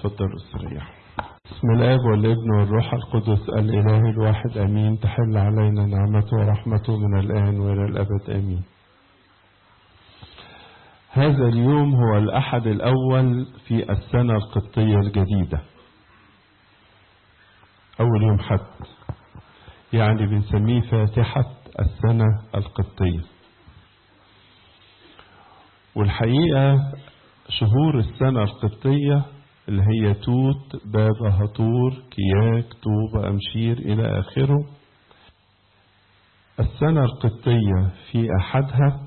تفضل استريح بسم الاب والابن والروح القدس الاله الواحد امين تحل علينا نعمته ورحمته من الان والى الابد امين هذا اليوم هو الاحد الاول في السنه القبطيه الجديده اول يوم حد يعني بنسميه فاتحه السنه القبطيه والحقيقه شهور السنة القبطية اللي هي توت بابا هطور كياك طوبة أمشير إلى آخره السنة القبطية في أحدها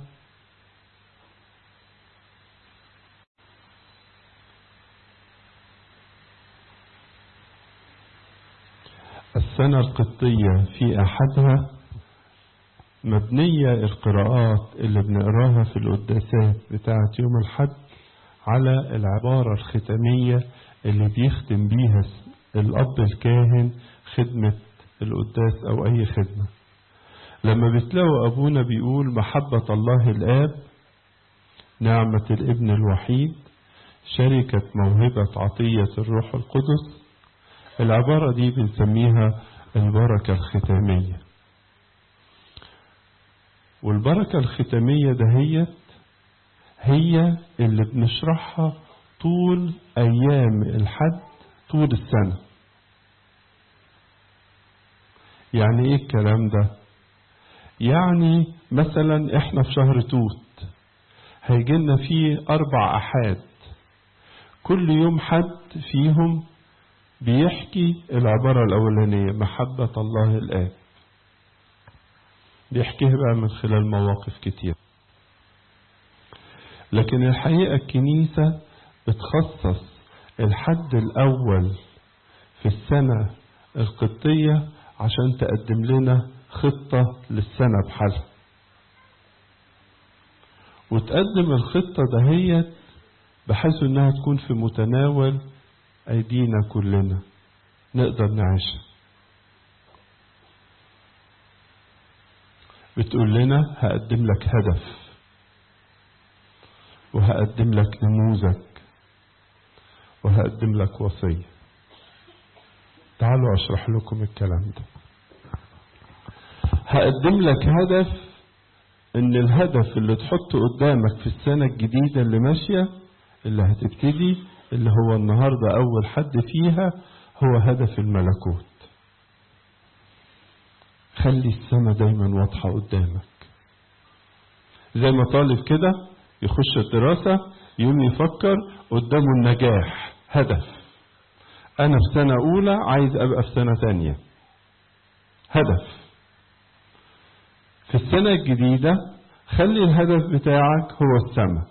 السنة القبطية في أحدها مبنية القراءات اللي بنقراها في القداسات بتاعة يوم الحد على العبارة الختامية اللي بيختم بيها الأب الكاهن خدمة القداس أو أي خدمة لما بتلاقوا أبونا بيقول محبة الله الآب نعمة الابن الوحيد شركة موهبة عطية الروح القدس العبارة دي بنسميها البركة الختامية والبركة الختامية دهيت هي اللي بنشرحها طول أيام الحد طول السنة يعني إيه الكلام ده يعني مثلا إحنا في شهر توت هيجيلنا فيه أربع أحاد كل يوم حد فيهم بيحكي العبارة الأولانية محبة الله الآب بيحكيها بقى من خلال مواقف كتير لكن الحقيقة الكنيسة بتخصص الحد الأول في السنة القبطية عشان تقدم لنا خطة للسنة بحالها وتقدم الخطة دهيت بحيث انها تكون في متناول ايدينا كلنا نقدر نعيشها بتقول لنا هقدم لك هدف وهقدم لك نموذج وهقدم لك وصية تعالوا أشرح لكم الكلام ده هقدم لك هدف إن الهدف اللي تحطه قدامك في السنة الجديدة اللي ماشية اللي هتبتدي اللي هو النهاردة أول حد فيها هو هدف الملكوت خلي السنة دايما واضحة قدامك زي ما طالب كده يخش الدراسة يوم يفكر قدامه النجاح هدف أنا في سنة أولى عايز أبقى في سنة تانية هدف في السنة الجديدة خلي الهدف بتاعك هو السماء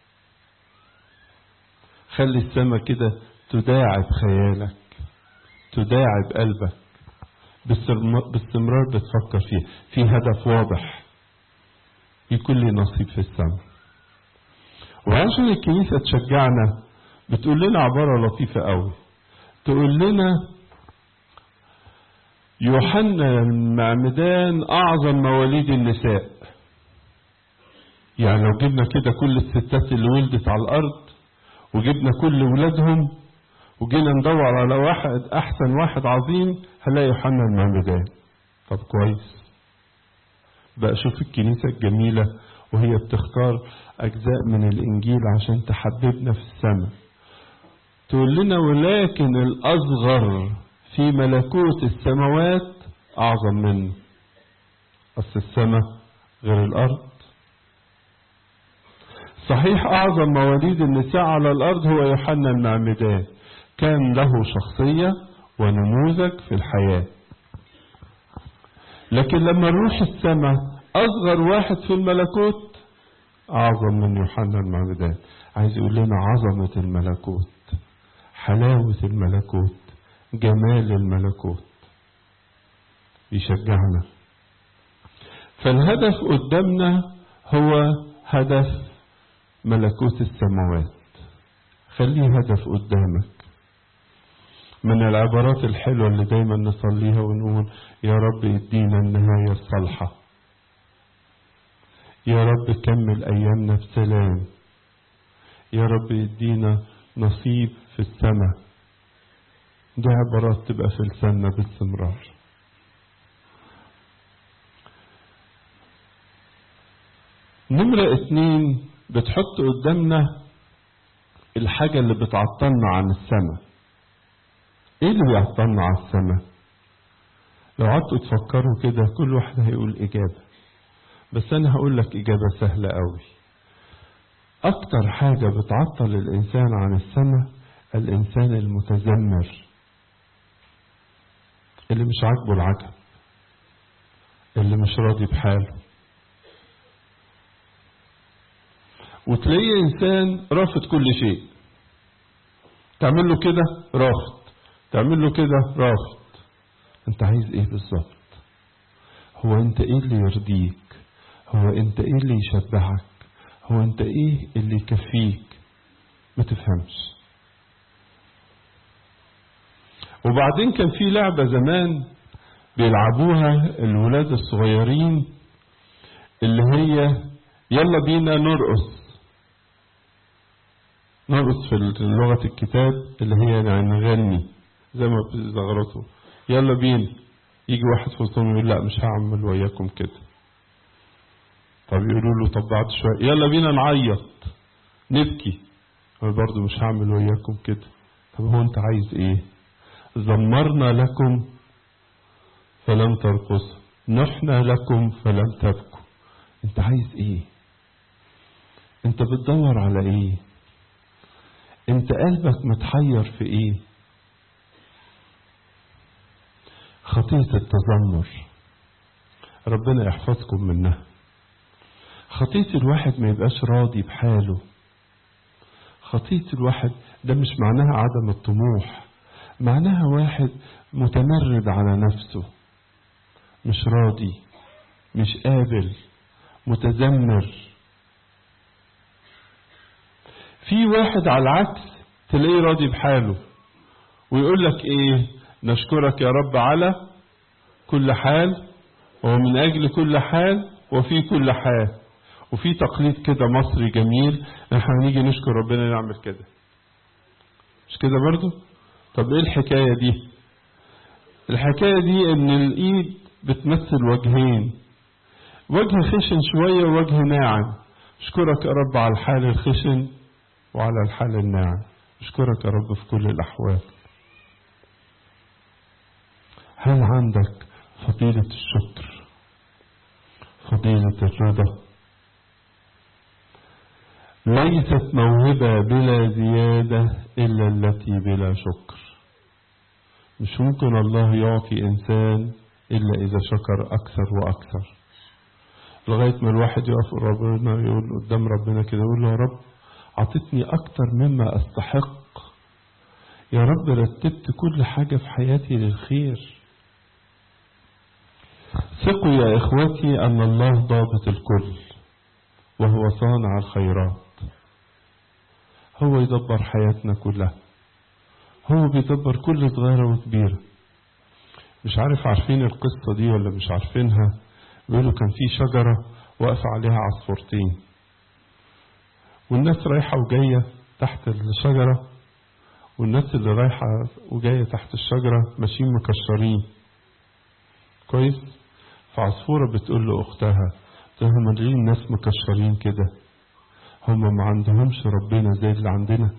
خلي السماء كده تداعب خيالك تداعب قلبك باستمرار بتفكر فيه في هدف واضح يكون لي نصيب في السماء وعشان الكنيسة تشجعنا بتقول لنا عبارة لطيفة قوي تقول لنا يوحنا المعمدان أعظم مواليد النساء يعني لو جبنا كده كل الستات اللي ولدت على الأرض وجبنا كل ولادهم وجينا ندور على واحد أحسن واحد عظيم هنلاقي يوحنا المعمدان طب كويس بقى شوف الكنيسة الجميلة وهي بتختار أجزاء من الإنجيل عشان تحببنا في السماء تقول لنا ولكن الأصغر في ملكوت السماوات أعظم منه أصل السماء غير الأرض صحيح أعظم مواليد النساء على الأرض هو يوحنا المعمدان كان له شخصية ونموذج في الحياة لكن لما نروح السماء أصغر واحد في الملكوت أعظم من يوحنا المعمدان عايز يقول لنا عظمة الملكوت حلاوة الملكوت جمال الملكوت بيشجعنا فالهدف قدامنا هو هدف ملكوت السماوات خليه هدف قدامك من العبارات الحلوة اللي دايما نصليها ونقول يا رب ادينا النهاية الصالحة يا رب كمل أيامنا بسلام يا رب ادينا نصيب في السماء دي عبارات تبقى في لساننا باستمرار نمرة اتنين بتحط قدامنا الحاجة اللي بتعطلنا عن السماء ايه اللي بيعطلنا عن السماء لو قعدتوا تفكروا كده كل واحد هيقول اجابة بس انا هقول لك اجابة سهلة قوي اكتر حاجة بتعطل الانسان عن السماء الانسان المتذمر اللي مش عاجبه العجب اللي مش راضي بحاله وتلاقيه انسان رافض كل شيء تعمل له كده رافض تعمل له كده رافض انت عايز ايه بالظبط هو انت ايه اللي يرضيك هو انت ايه اللي يشبعك هو انت ايه اللي يكفيك ما تفهمش وبعدين كان في لعبة زمان بيلعبوها الولاد الصغيرين اللي هي يلا بينا نرقص نرقص في لغة الكتاب اللي هي يعني نغني زي ما بيزغرطوا يلا بينا يجي واحد في وسطهم يقول لا مش هعمل وياكم كده طب يقولوا له طب بعد شوية يلا بينا نعيط نبكي هو برضه مش هعمل وياكم كده طب هو انت عايز ايه زمرنا لكم فلم ترقصوا نحنا لكم فلم تبكوا انت عايز ايه انت بتدور على ايه انت قلبك متحير في ايه خطية التذمر ربنا يحفظكم منها خطية الواحد ما يبقاش راضي بحاله خطية الواحد ده مش معناها عدم الطموح معناها واحد متمرد على نفسه مش راضي مش قابل متذمر في واحد على العكس تلاقيه راضي بحاله ويقول لك ايه نشكرك يا رب على كل حال ومن اجل كل حال وفي كل حال وفي تقليد كده مصري جميل احنا نيجي نشكر ربنا نعمل كده مش كده برضو طب ايه الحكاية دي الحكاية دي ان الايد بتمثل وجهين وجه خشن شوية ووجه ناعم اشكرك يا رب على الحال الخشن وعلى الحال الناعم اشكرك يا رب في كل الاحوال هل عندك فضيلة الشكر فضيلة الرضا ليست موهبة بلا زيادة إلا التي بلا شكر مش ممكن الله يعطي إنسان إلا إذا شكر أكثر وأكثر لغاية ما الواحد يقف ربنا يقول قدام ربنا كده يقول له يا رب أعطتني أكثر مما أستحق يا رب رتبت كل حاجة في حياتي للخير ثقوا يا إخوتي أن الله ضابط الكل وهو صانع الخيرات هو يدبر حياتنا كلها هو بيدبر كل صغيرة وكبيرة مش عارف عارفين القصة دي ولا مش عارفينها بيقولوا كان في شجرة واقفة عليها عصفورتين والناس رايحة وجاية تحت الشجرة والناس اللي رايحة وجاية تحت الشجرة ماشيين مكشرين كويس فعصفورة بتقول لأختها هم ليه الناس مكشرين كده هم ما عندهمش ربنا زي اللي عندنا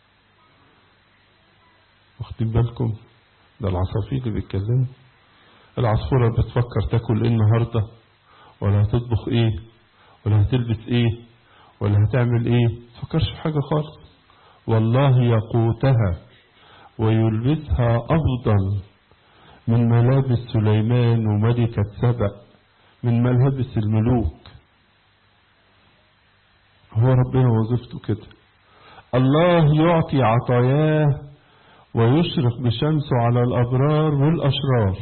واخدين بالكم ده العصافير اللي بيتكلموا العصفورة بتفكر تاكل ايه النهاردة ولا هتطبخ ايه ولا هتلبس ايه ولا هتعمل ايه تفكرش في حاجة خالص والله يقوتها ويلبسها أفضل من ملابس سليمان وملكة سبأ من ملابس الملوك هو ربنا وظيفته كده الله يعطي عطاياه ويشرق بشمسه على الأبرار والأشرار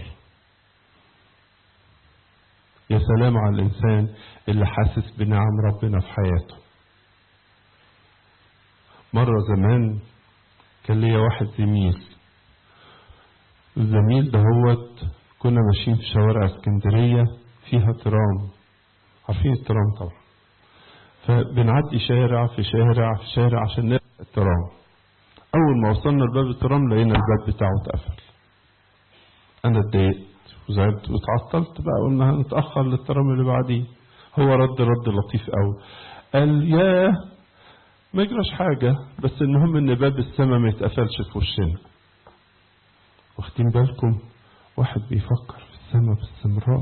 يا سلام على الإنسان اللي حاسس بنعم ربنا في حياته مرة زمان كان ليا واحد زميل الزميل ده هوت كنا ماشيين في شوارع اسكندرية فيها ترام عارفين الترام طبعا فبنعدي شارع في شارع في شارع عشان نلقى الترام أول ما وصلنا لباب الترام لقينا الباب بتاعه اتقفل أنا اتضايقت وزعلت واتعطلت بقى قلنا هنتأخر للترام اللي بعديه هو رد رد لطيف قوي قال ياه ما يجراش حاجة بس المهم ان باب السماء ما يتقفلش في وشنا واخدين بالكم واحد بيفكر في السماء باستمرار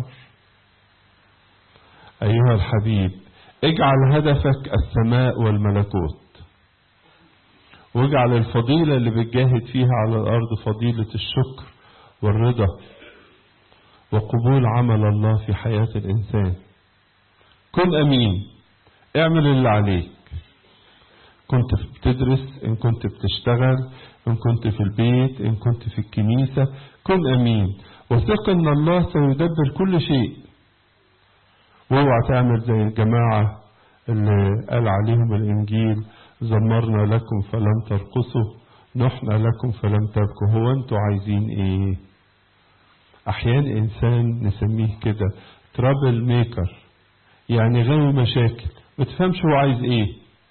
أيها الحبيب اجعل هدفك السماء والملكوت واجعل الفضيلة اللي بتجاهد فيها على الأرض فضيلة الشكر والرضا وقبول عمل الله في حياة الإنسان كن أمين اعمل اللي عليك كنت بتدرس إن كنت بتشتغل إن كنت في البيت إن كنت في الكنيسة كن أمين وثق إن الله سيدبر كل شيء واوعى تعمل زي الجماعة اللي قال عليهم الإنجيل زمرنا لكم فلم ترقصوا نحنا لكم فلم تبكوا هو انتوا عايزين ايه احيانا انسان نسميه كده ترابل ميكر يعني غاوي مشاكل ما تفهمش هو عايز ايه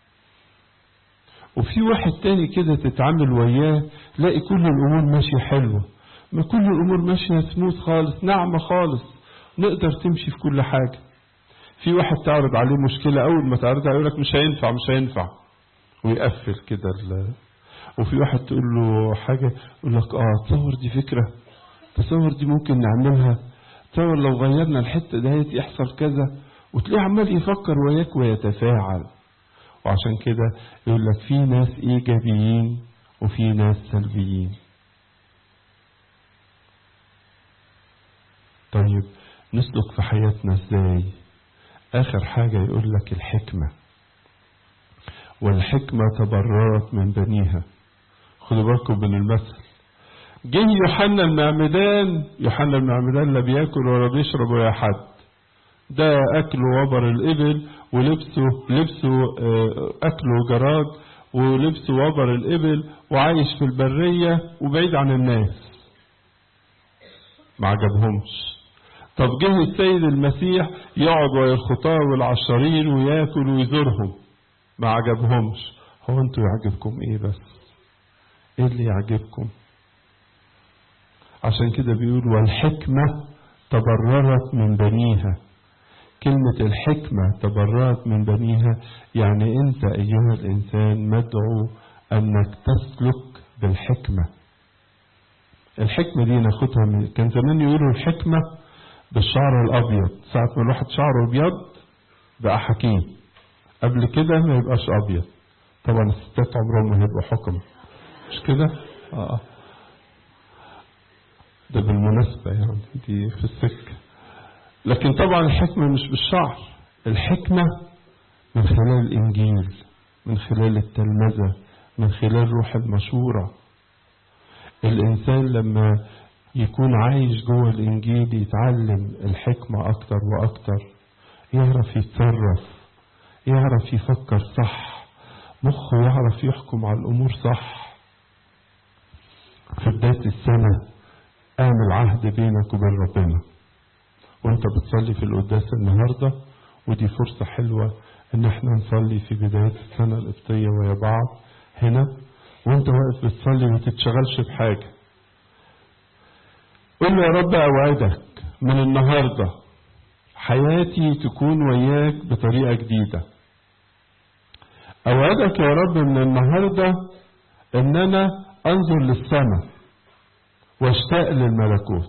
وفي واحد تاني كده تتعامل وياه تلاقي كل الامور ماشيه حلوه ما كل الامور ماشيه سموث خالص ناعمه خالص نقدر تمشي في كل حاجه في واحد تعرض عليه مشكله اول ما تعرضها يقول لك مش هينفع مش هينفع ويقفل كده ال... وفي واحد تقول له حاجة يقول لك اه تصور دي فكرة تصور دي ممكن نعملها تصور لو غيرنا الحتة دهيت يحصل كذا وتلاقيه عمال يفكر وياك ويتفاعل وعشان كده يقول لك في ناس ايجابيين وفي ناس سلبيين طيب نسلك في حياتنا ازاي اخر حاجة يقول لك الحكمة والحكمة تبررت من بنيها خدوا بالكم من المثل جه يوحنا المعمدان يوحنا المعمدان لا بياكل ولا بيشرب ولا حد ده أكله وبر الإبل ولبسه لبسه أكله جراد ولبسه وبر الإبل وعايش في البرية وبعيد عن الناس ما عجبهمش طب جه السيد المسيح يقعد ويا الخطاة والعشرين وياكل ويزورهم ما عجبهمش هو انتوا يعجبكم ايه بس ايه اللي يعجبكم عشان كده بيقول والحكمة تبررت من بنيها كلمة الحكمة تبررت من بنيها يعني انت ايها الانسان مدعو انك تسلك بالحكمة الحكمة دي ناخدها من كان زمان يقولوا الحكمة بالشعر الابيض ساعة ما الواحد شعره ابيض بقى حكيم قبل كده ما يبقاش ابيض طبعا الستات عمرهم ما هيبقوا حكم مش كده اه ده بالمناسبة يعني دي في السكة لكن طبعا الحكمة مش بالشعر الحكمة من خلال الإنجيل من خلال التلمذة من خلال روح المشورة الإنسان لما يكون عايش جوه الإنجيل يتعلم الحكمة أكتر وأكتر يعرف يتصرف يعرف يفكر صح مخه يعرف يحكم على الأمور صح في بداية السنة اعمل عهد بينك وبين ربنا وانت بتصلي في القداس النهاردة ودي فرصة حلوة ان احنا نصلي في بداية السنة القبطية ويا بعض هنا وانت واقف بتصلي ما تتشغلش بحاجة قل له يا رب اوعدك من النهاردة حياتي تكون وياك بطريقة جديدة اوعدك يا رب من النهاردة ان انا انظر للسماء واشتاق للملكوت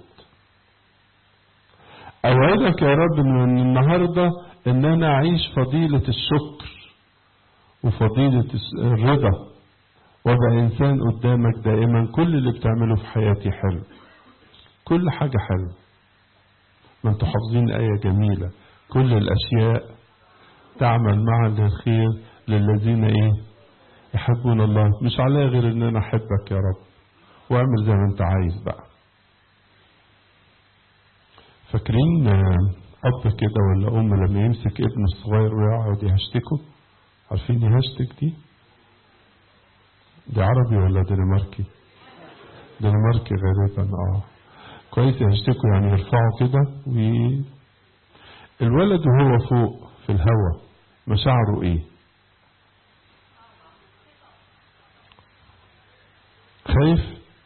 اوعدك يا رب من النهارده ان انا اعيش فضيله الشكر وفضيله الرضا وابقى انسان قدامك دائما كل اللي بتعمله في حياتي حلو كل حاجه حلوه ما انتوا حافظين ايه جميله كل الاشياء تعمل معا للخير للذين ايه يحبون الله مش عليا غير ان انا احبك يا رب واعمل زي ما انت عايز بقى فاكرين اب كده ولا ام لما يمسك ابنه الصغير ويقعد يهشتكه عارفين يهشتك دي دي عربي ولا دنماركي دنماركي غالبا اه كويس يهشتكوا يعني يرفعوا كده وي... الولد وهو فوق في الهواء مشاعره ايه خايف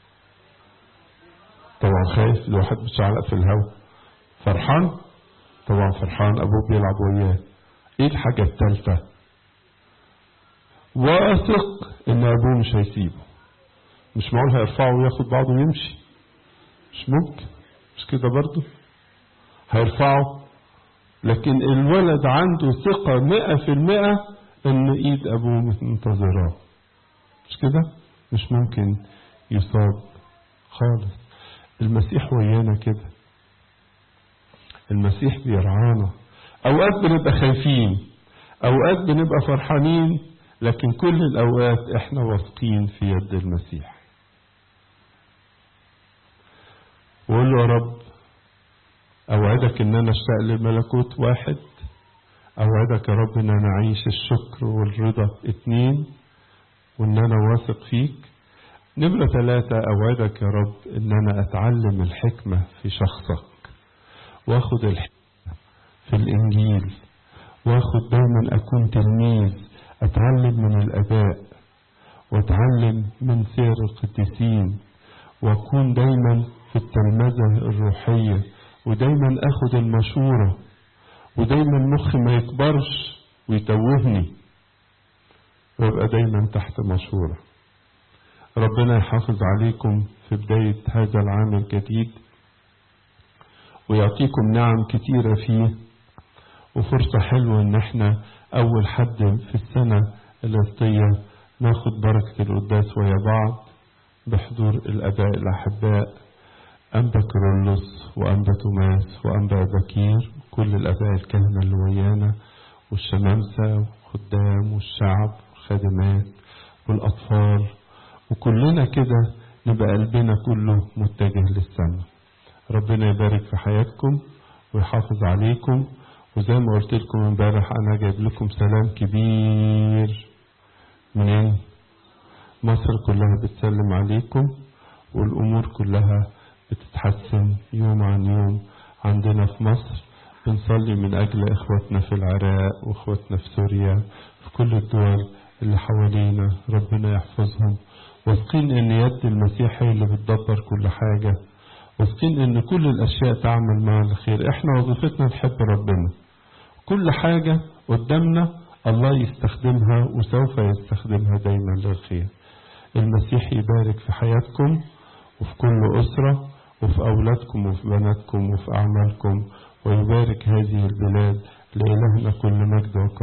طبعا خايف الواحد بتشعلق في الهواء فرحان طبعا فرحان ابوه بيلعب وياه ايه الحاجة الثالثة واثق ان ابوه مش هيسيبه مش معقول هيرفعه وياخد بعضه ويمشي مش ممكن مش كده برضه هيرفعه لكن الولد عنده ثقة مئة في المئة ان ايد ابوه منتظراه مش كده مش ممكن يصاب خالص المسيح ويانا كده المسيح بيرعانا اوقات بنبقى خايفين اوقات بنبقى فرحانين لكن كل الاوقات احنا واثقين في يد المسيح وقول له يا رب اوعدك ان انا اشتاق لملكوت واحد اوعدك يا رب ان انا اعيش الشكر والرضا اتنين وان انا واثق فيك نمرة ثلاثة اوعدك يا رب ان انا اتعلم الحكمة في شخصك واخد الحكمة في الانجيل واخد دايما اكون تلميذ اتعلم من الاباء واتعلم من سير القديسين واكون دايما في التلمذة الروحية ودايما اخد المشورة ودايما مخي ما يكبرش ويتوهني وابقى دايما تحت مشورة ربنا يحافظ عليكم في بداية هذا العام الجديد ويعطيكم نعم كتيرة فيه وفرصة حلوة ان احنا اول حد في السنة القبطية ناخد بركة القداس ويا بعض بحضور الاباء الاحباء أنبا كرولوس وأنبا توماس وأنبا بكير كل الآباء الكهنة اللي ويانا والشمامسة والخدام والشعب والخادمات والأطفال وكلنا كده نبقى قلبنا كله متجه للسماء ربنا يبارك في حياتكم ويحافظ عليكم وزي ما قلت لكم امبارح أنا جايب لكم سلام كبير منين؟ مصر كلها بتسلم عليكم والأمور كلها بتتحسن يوم عن يوم عندنا في مصر بنصلي من أجل إخواتنا في العراق وإخواتنا في سوريا في كل الدول اللي حوالينا ربنا يحفظهم واثقين إن يد المسيح هي اللي بتدبر كل حاجة واثقين إن كل الأشياء تعمل مع الخير إحنا وظيفتنا نحب ربنا كل حاجة قدامنا الله يستخدمها وسوف يستخدمها دايما للخير المسيح يبارك في حياتكم وفي كل أسرة وفي أولادكم وفي بناتكم وفي أعمالكم ويبارك هذه البلاد لإلهنا كل مجد وكرم